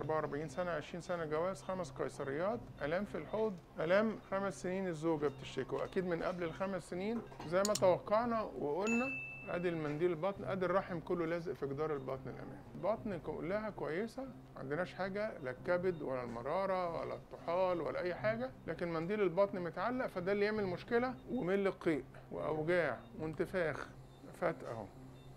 44 سنه 20 سنه جواز خمس قيصريات الام في الحوض الام خمس سنين الزوجه بتشتكي واكيد من قبل الخمس سنين زي ما توقعنا وقلنا ادي المنديل البطن ادي الرحم كله لازق في جدار البطن الامامي البطن كلها كويسه ما عندناش حاجه لا الكبد ولا المراره ولا الطحال ولا اي حاجه لكن منديل البطن متعلق فده اللي يعمل مشكله ومل قيء واوجاع وانتفاخ فات اهو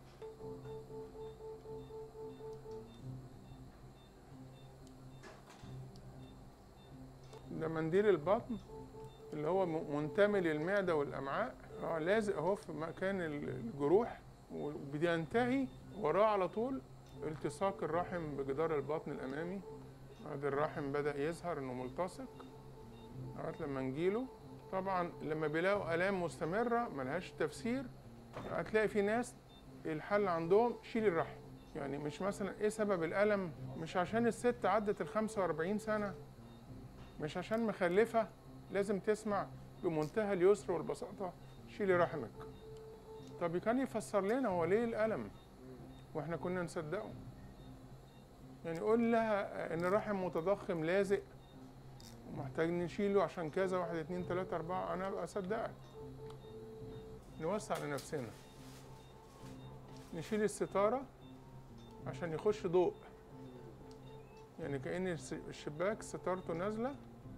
ده منديل البطن اللي هو م- منتمي للمعده والامعاء اه لازق اهو في مكان ال- الجروح وبينتهي وراه على طول التصاق الرحم بجدار البطن الامامي ادي الرحم بدا يظهر انه ملتصق لغايه لما نجيله طبعا لما بيلاقوا الام مستمره ملهاش تفسير هتلاقي في ناس الحل عندهم شيل الرحم يعني مش مثلا ايه سبب الالم مش عشان الست عدت ال 45 سنه مش عشان مخلفة لازم تسمع بمنتهى اليسر والبساطة شيلي رحمك طب كان يفسر لنا هو ليه الألم واحنا كنا نصدقه يعني قول لها ان الرحم متضخم لازق ومحتاج نشيله عشان كذا واحد اتنين تلاتة أربعة أنا أبقى أصدقك نوسع لنفسنا نشيل الستارة عشان يخش ضوء يعني كأن الس- الشباك ستارته نازلة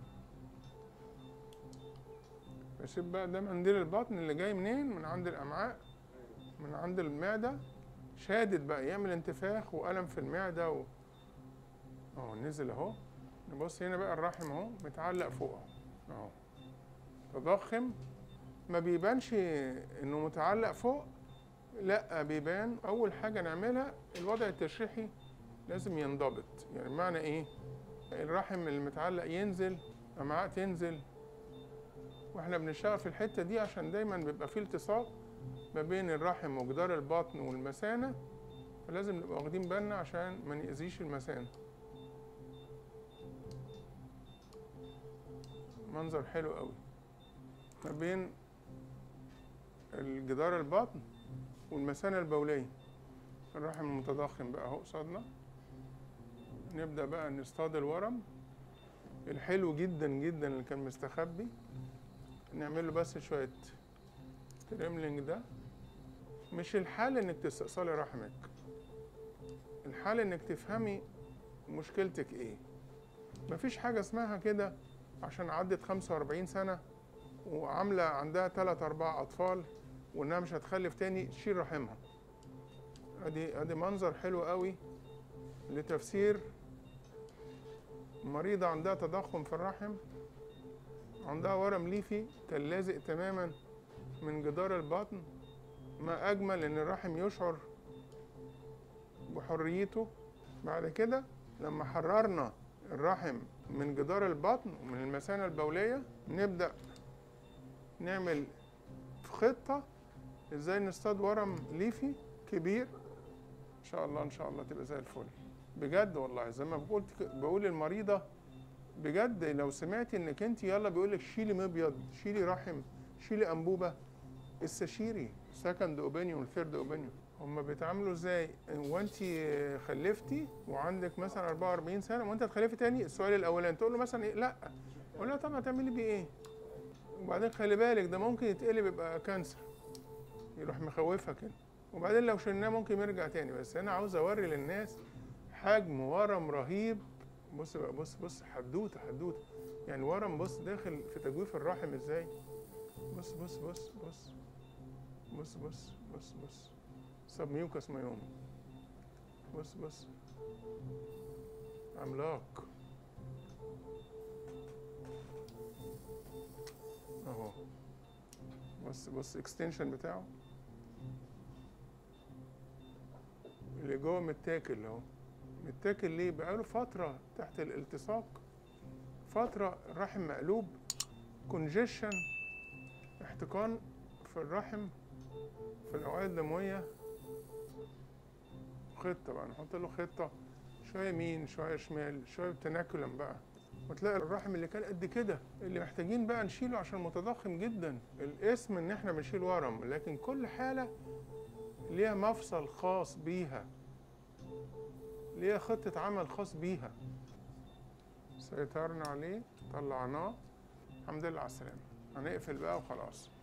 بسيب بقى ده منديل البطن اللي جاي منين من عند الأمعاء من عند المعدة شادد بقى يعمل انتفاخ وألم في المعدة و... اهو نزل اهو نبص هنا بقى الرحم اهو متعلق فوق اهو اهو تضخم ما بيبانش انه متعلق فوق لا بيبان اول حاجه نعملها الوضع التشريحي لازم ينضبط يعني معنى ايه الرحم المتعلق ينزل امعاء تنزل واحنا بنشتغل في الحته دي عشان دايما بيبقى فيه التصاق ما بين الرحم وجدار البطن والمثانه فلازم نبقى واخدين بالنا عشان ما نأذيش المثانه منظر حلو قوي ما بين الجدار البطن والمثانه البوليه الرحم المتضخم بقى اهو قصادنا نبدأ بقى نصطاد الورم الحلو جدا جدا اللي كان مستخبي نعمل له بس شوية تريملينج ده مش الحال انك تستأصلي رحمك الحال انك تفهمي مشكلتك ايه مفيش حاجة اسمها كده عشان عدت 45 سنة وعاملة عندها تلات أربع أطفال وإنها مش هتخلف تاني تشيل رحمها ادي ادي منظر حلو قوي لتفسير مريضة عندها تضخم في الرحم عندها ورم ليفي كان لازق تماما من جدار البطن ما أجمل إن الرحم يشعر بحريته بعد كده لما حررنا الرحم من جدار البطن ومن المثانة البولية نبدأ نعمل خطة ازاي نصطاد ورم ليفي كبير ان شاء الله ان شاء الله تبقى زي الفل بجد والله زي ما بقول بقول للمريضه بجد لو سمعتي انك انت يلا بيقول لك شيلي مبيض شيلي رحم شيلي انبوبه استشيري سكند اوبينيون ثيرد اوبينيون هما بيتعاملوا ازاي وانت خلفتي وعندك مثلا 44 سنه وانت تخلفي تاني السؤال الاولاني تقول له مثلا ايه لا قول لها طب هتعملي بيه ايه وبعدين خلي بالك ده ممكن يتقلب يبقى كانسر يروح مخوفها كده وبعدين لو شلناه ممكن يرجع تاني بس انا عاوز اوري للناس حجم ورم رهيب بص بقى بص بص حدوته حدوته يعني ورم بص داخل في تجويف الرحم ازاي بص بص بص بص بص بص بص بص سب ميوكس مايوم بص بص عملاق اهو بص بص اكستنشن بتاعه اللي جوه متاكل اهو متاكل ليه بقاله فتره تحت الالتصاق فتره الرحم مقلوب كونجيشن احتقان في الرحم في الاوعيه الدمويه خطه بقى نحط له خطه شويه يمين شويه شمال شويه تناكلا بقى وتلاقي الرحم اللي كان قد كده اللي محتاجين بقى نشيله عشان متضخم جدا الاسم ان احنا بنشيل ورم لكن كل حاله ليها مفصل خاص بيها ليها خطة عمل خاص بيها سيطرنا عليه طلعناه الحمد لله على السلامة هنقفل بقى وخلاص